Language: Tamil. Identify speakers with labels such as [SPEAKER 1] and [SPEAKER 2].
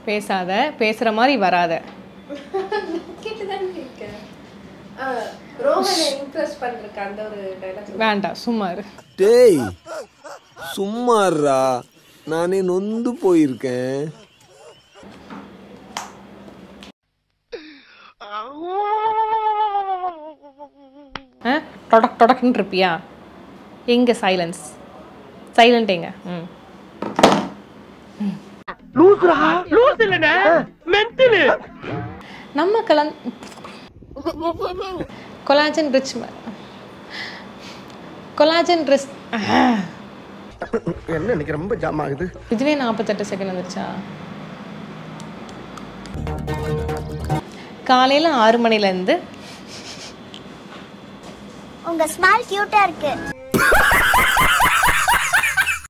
[SPEAKER 1] பேசாத பேசுகிற மாதிரி வராத
[SPEAKER 2] கேட்டுதானே இருக்கேன் ஆ, ரோஹனை இம்ப்ரெஸ் பண்றதுக்கு அந்த ஒரு டைலாக்
[SPEAKER 1] வேண்டாம் சும்மா இரு
[SPEAKER 3] டேய் சும்மாறா நானே நொந்து போயிருக்கேன்
[SPEAKER 1] ஆ டொடக் டொடக்குன்னு இருப்பியா எங்க சைலன்ஸ் சைலண்ட் எங்க ம் நம்ம கலந் கொலாஜன் ரிச் கொலாஜன் ரிச்
[SPEAKER 4] என்ன இன்னைக்கு ரொம்ப ஜாம் ஆகுது
[SPEAKER 1] இதுவே நாற்பத்தெட்டு செகண்ட் வந்துருச்சா காலையில் ஆறு மணிலேருந்து
[SPEAKER 5] உங்க ஸ்மைல் கியூட்டா இருக்கு